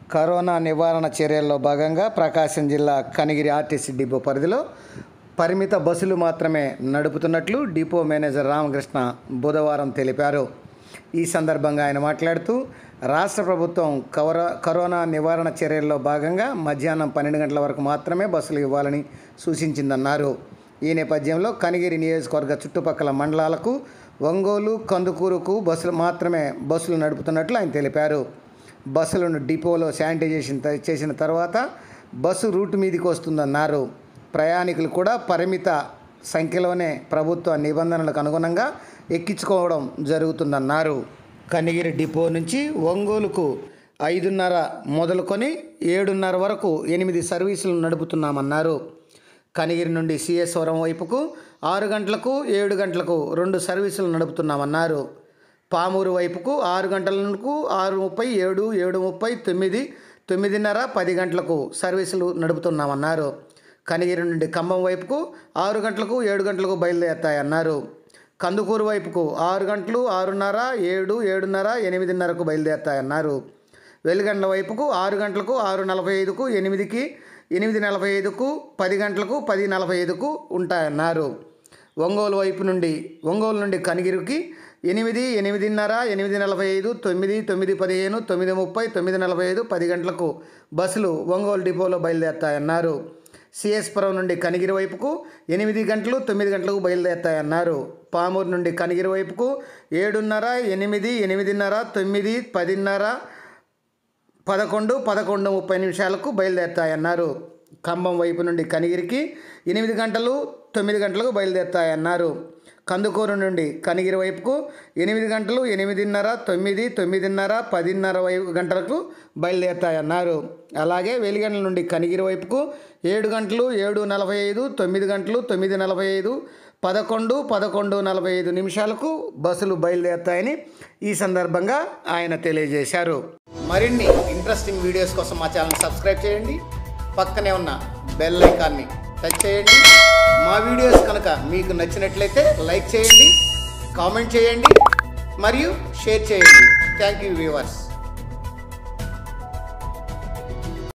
corona నివారణ చర్యల్లో భాగంగా ప్రకాశం జిల్లా కనిగిరి ఆర్టీసీ డిపో పరిధిలో పరిమిత బస్సులు మాత్రమే నడుపుతున్నట్లు డిపో మేనేజర్ రామకృష్ణ బుధవారం తెలిపారు ఈ సందర్భంగా ఆయన మాట్లాడుతూ రాష్ట్ర ప్రభుత్వం కవర కరోనా నివారణ చర్యల్లో భాగంగా మధ్యాహ్నం పన్నెండు గంటల వరకు మాత్రమే బస్సులు ఇవ్వాలని సూచించిందన్నారు ఈ నేపథ్యంలో కనిగిరి నియోజకవర్గ చుట్టుపక్కల మండలాలకు ఒంగోలు కందుకూరుకు బస్సులు మాత్రమే బస్సులు నడుపుతున్నట్లు ఆయన తెలిపారు బస్సులను డిపోలో శానిటైజేషన్ త- చేసిన తర్వాత బస్సు రూట్ మీదకి వస్తుందన్నారు ప్రయాణికులు కూడా పరిమిత సంఖ్యలోనే ప్రభుత్వ నిబంధనలకు అనుగుణంగా ఎక్కించుకోవడం జరుగుతుందన్నారు కనిగిరి డిపో నుంచి ఒంగోలుకు ఐదున్నర మొదలుకొని ఏడున్నర వరకు ఎనిమిది సర్వీసులు నడుపుతున్నామన్నారు కనిగిరి నుండి సిఎస్వరం వైపుకు ఆరు గంటలకు ఏడు గంటలకు రెండు సర్వీసులు నడుపుతున్నామన్నారు పామూరు వైపుకు ఆరు గంటలకు ఆరు ముప్పై ఏడు ఏడు ముప్పై తొమ్మిది తొమ్మిదిన్నర పది గంటలకు సర్వీసులు నడుపుతున్నామన్నారు కనిగిరి నుండి ఖమ్మం వైపుకు ఆరు గంటలకు ఏడు గంటలకు బయలుదేరుతాయన్నారు కందుకూరు వైపుకు ఆరు గంటలు ఆరున్నర ఏడు ఏడున్నర ఎనిమిదిన్నరకు బయలుదేరుతాయన్నారు వెలుగండ్ల వైపుకు ఆరు గంటలకు ఆరు నలభై ఐదుకు ఎనిమిదికి ఎనిమిది నలభై ఐదుకు పది గంటలకు పది నలభై ఐదుకు ఉంటాయన్నారు ఒంగోలు వైపు నుండి ఒంగోలు నుండి కనిగిరికి ఎనిమిది ఎనిమిదిన్నర ఎనిమిది నలభై ఐదు తొమ్మిది తొమ్మిది పదిహేను తొమ్మిది ముప్పై తొమ్మిది నలభై ఐదు పది గంటలకు బస్సులు ఒంగోలు డిపోలో బయలుదేరుతాయన్నారు సిఎస్పురం నుండి కనిగిరి వైపుకు ఎనిమిది గంటలు తొమ్మిది గంటలకు బయలుదేరుతాయన్నారు పామూరు నుండి కనిగిరి వైపుకు ఏడున్నర ఎనిమిది ఎనిమిదిన్నర తొమ్మిది పదిన్నర పదకొండు పదకొండు ముప్పై నిమిషాలకు బయలుదేరుతాయన్నారు ఖమ్మం వైపు నుండి కనిగిరికి ఎనిమిది గంటలు తొమ్మిది గంటలకు బయలుదేరుతాయన్నారు కందుకూరు నుండి కనిగిరి వైపుకు ఎనిమిది గంటలు ఎనిమిదిన్నర తొమ్మిది తొమ్మిదిన్నర పదిన్నర వైపు గంటలకు బయలుదేరుతాయన్నారు అలాగే వెలిగండ్ల నుండి కనిగిరి వైపుకు ఏడు గంటలు ఏడు నలభై ఐదు తొమ్మిది గంటలు తొమ్మిది నలభై ఐదు పదకొండు పదకొండు నలభై ఐదు నిమిషాలకు బస్సులు బయలుదేరుతాయని ఈ సందర్భంగా ఆయన తెలియజేశారు మరిన్ని ఇంట్రెస్టింగ్ వీడియోస్ కోసం మా ఛానల్ సబ్స్క్రైబ్ చేయండి పక్కనే ఉన్న బెల్ ఐకాన్ని టచ్ చేయండి మా వీడియోస్ కనుక మీకు నచ్చినట్లయితే లైక్ చేయండి కామెంట్ చేయండి మరియు షేర్ చేయండి థ్యాంక్ యూ వ్యూవర్స్